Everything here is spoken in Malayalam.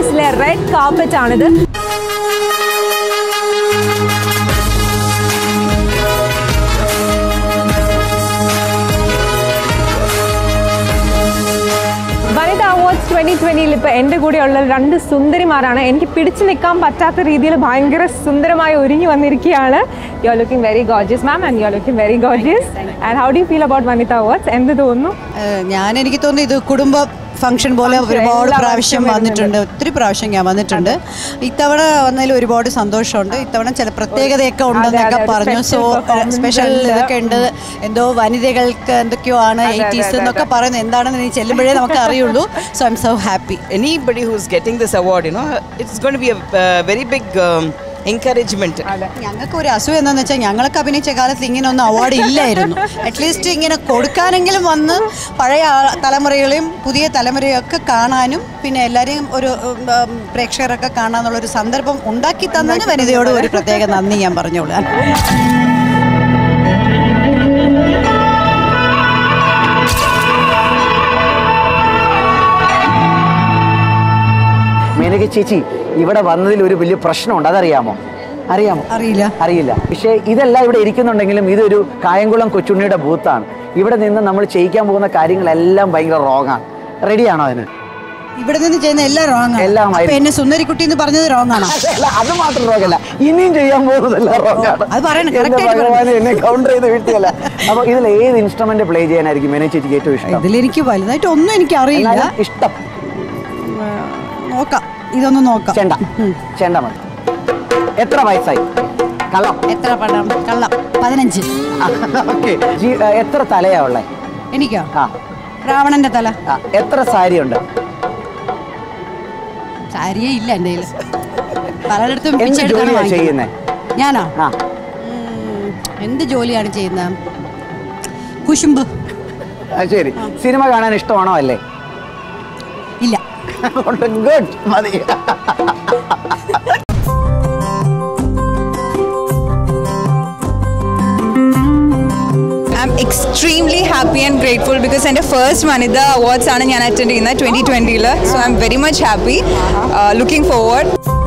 അവാർഡ്സിലെ റെഡ് കാർപ്പറ്റ് ആണിത് വനിത അവാർഡ്സ് ട്വന്റി ട്വന്റിയിൽ ഇപ്പൊ എന്റെ കൂടെ ഉള്ള രണ്ട് സുന്ദരിമാരാണ് എനിക്ക് പിടിച്ചു നിൽക്കാൻ പറ്റാത്ത രീതിയിൽ ഭയങ്കര സുന്ദരമായി ഒരുങ്ങി വന്നിരിക്കുകയാണ് you are looking very gorgeous ma'am and you are looking very gorgeous and how do feel about Vanitha awards എന്ത് തോന്നുന്നു ഏഹ് ഞാൻ എനിക്ക് തോന്നുന്നു ഇത് കുടുംബ ഫംഗ്ഷൻ പോലെ Function ഒരുപാട് എല്ലാ പ്രാവശ്യം വർഷവും വന്നിട്ടുണ്ട് ഒത്തിരി പ്രാവശ്യം ഞാൻ വന്നിട്ടുണ്ട് ഇത്തവണ വന്നതിൽ ഒരുപാട് സന്തോഷമുണ്ട് ഇത്തവണ ചില പ്രത്യേകതയൊക്കെ ഉണ്ടെന്നൊക്കെ അതെ, ഒരു പറഞ്ഞു സോ special performance സ്പെഷ്യൽ ഉണ്ട്. ഇതൊക്കെ ഉണ്ട് എന്തോ വനിതകൾക്ക് എന്തൊക്കെയോ ആണ് അതെ, അതെ, എയ്റ്റീസ് അതെ, എന്നൊക്കെ പറയുന്നത് എന്താണെന്ന് നീ ചെല്ലുമ്പോഴേ നമുക്ക് അറിയുള്ളൂ so I'm so happy anybody who's getting this award, you know, it's going to be a uh, very big um, encouragement. ഞങ്ങൾക്ക് ഒരു അസുഖം എന്താണെന്ന് വെച്ചാൽ ഞങ്ങൾക്ക് അഭിനയിച്ച കാലത്ത് ഇങ്ങനെ ഒന്നും അവാർഡ് ഇല്ലായിരുന്നു അറ്റ്ലീസ്റ്റ് ഇങ്ങനെ കൊടുക്കാനെങ്കിലും വന്ന് പഴയ ആ- തലമുറകളെയും പുതിയ തലമുറയും ഒക്കെ കാണാനും പിന്നെ എല്ലാവരെയും ഒരു ഉം, ഉം, പ്രേക്ഷകരൊക്കെ കാണാന്നുള്ള ഒരു സന്ദർഭം ഉണ്ടാക്കി തന്നതിന് വനിതയോട് ഒരു പ്രത്യേക നന്ദി ഞാൻ പറഞ്ഞോളാം മേനക ചേച്ചി ഇവിടെ വന്നതിൽ ഒരു വലിയ പ്രശ്നമുണ്ട് അതറിയാമോ അറിയാമോ അറിയില്ല അറിയില്ല പക്ഷേ ഇതെല്ലാം ഇവിടെ ഇരിക്കുന്നുണ്ടെങ്കിലും ഇതൊരു കായംകുളം കൊച്ചുണ്ണിയുടെ ബൂത്താണ് ഇവിടെ നിന്ന് നമ്മൾ ചെയ്യിക്കാൻ പോകുന്ന കാര്യങ്ങളെല്ലാം ഭയങ്കര റോങ്ങാണ് റെഡിയാണോ അതിന് ഇവിടെ നിന്ന് ചെയ്യുന്ന എല്ലാം റോങ് എല്ലാം ആണ് ആയിരിക്കും. അപ്പൊ എന്നെ സുന്ദരിക്കുട്ടി എന്ന് പറഞ്ഞത് റോങ് ആണോ അല്ല, അത് മാത്രം റോങ്ങല്ല ഇനിയും ചെയ്യാൻ പോകുന്നതല്ല റോങ്ങാണ് അത് പറയണം, correct എന്റെ ആയിട്ട് ഭഗവാനെ എന്നെ കൗണ്ടർ ചെയ്ത് വീട്ടിയല്ല അപ്പൊ ഇതിൽ ഏത് ഇൻസ്ട്രുമെന്റ് പ്ലേ ചെയ്യാനായിരിക്കും മേനക ചേച്ചിക്ക് ഏറ്റവും ഇഷ്ടം ഇതിലെനിക്ക് വലുതായിട്ട് ഒന്നും എനിക്ക് അറിയില്ല എന്നാലും ഇഷ്ടം നോക്കാം ഇതൊന്ന് നോക്കാം ചെണ്ട ചെണ്ട മതി എത്ര വയസ്സായി കള്ളം എത്ര പടം കള്ളം പതിനഞ്ച് ഓക്കെ എത്ര തലയാ ഉള്ളേ എനിക്കോ ആ രാവണന്റെ തല ആ, എത്ര സാരി ഉണ്ട് സാരിയേ ഇല്ല എൻ്റെ കയ്യിൽ പലയിടത്തും എന്ത് പിച്ചെടുത്താണ് ജോലിയാ വാങ്ങിക്കുന്നത്. ചെയ്യുന്നേ ഞാനോ ആ ഉം, എന്ത് ജോലിയാണ് ചെയ്യുന്നത് കുശുമ്പ് ആ, ശരി സിനിമ കാണാൻ ഇഷ്ടമാണോ അല്ലേ ഇല്ല ഗുഡ് മതി I'm extremely happy and grateful because എൻ്റെ ഫസ്റ്റ് വനിത അവാർഡ്സ് ആണ് ഞാൻ അറ്റൻഡ് ചെയ്യുന്നത് ട്വൻറ്റി ട്വൻറ്റിയിൽ so I'm very much happy looking forward